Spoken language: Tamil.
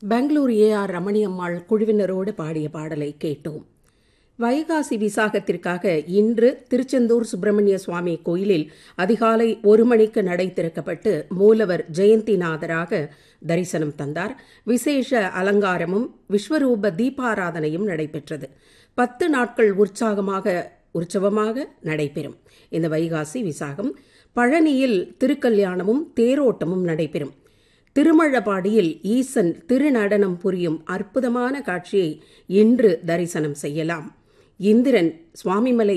பெங்களூர் ஏ ஆர் ரமணியம்மாள் குழுவினரோடு பாடிய பாடலை கேட்டோம் வைகாசி விசாகத்திற்காக இன்று திருச்செந்தூர் சுப்பிரமணிய சுவாமி கோயிலில் அதிகாலை ஒரு மணிக்கு நடை திறக்கப்பட்டு மூலவர் ஜெயந்திநாதராக தரிசனம் தந்தார் விசேஷ அலங்காரமும் விஸ்வரூப தீபாராதனையும் நடைபெற்றது பத்து நாட்கள் உற்சாகமாக உற்சவமாக நடைபெறும் இந்த வைகாசி விசாகம் பழனியில் திருக்கல்யாணமும் தேரோட்டமும் நடைபெறும் திருமழபாடியில் ஈசன் திருநடனம் புரியும் அற்புதமான காட்சியை இன்று தரிசனம் செய்யலாம் இந்திரன் சுவாமிமலை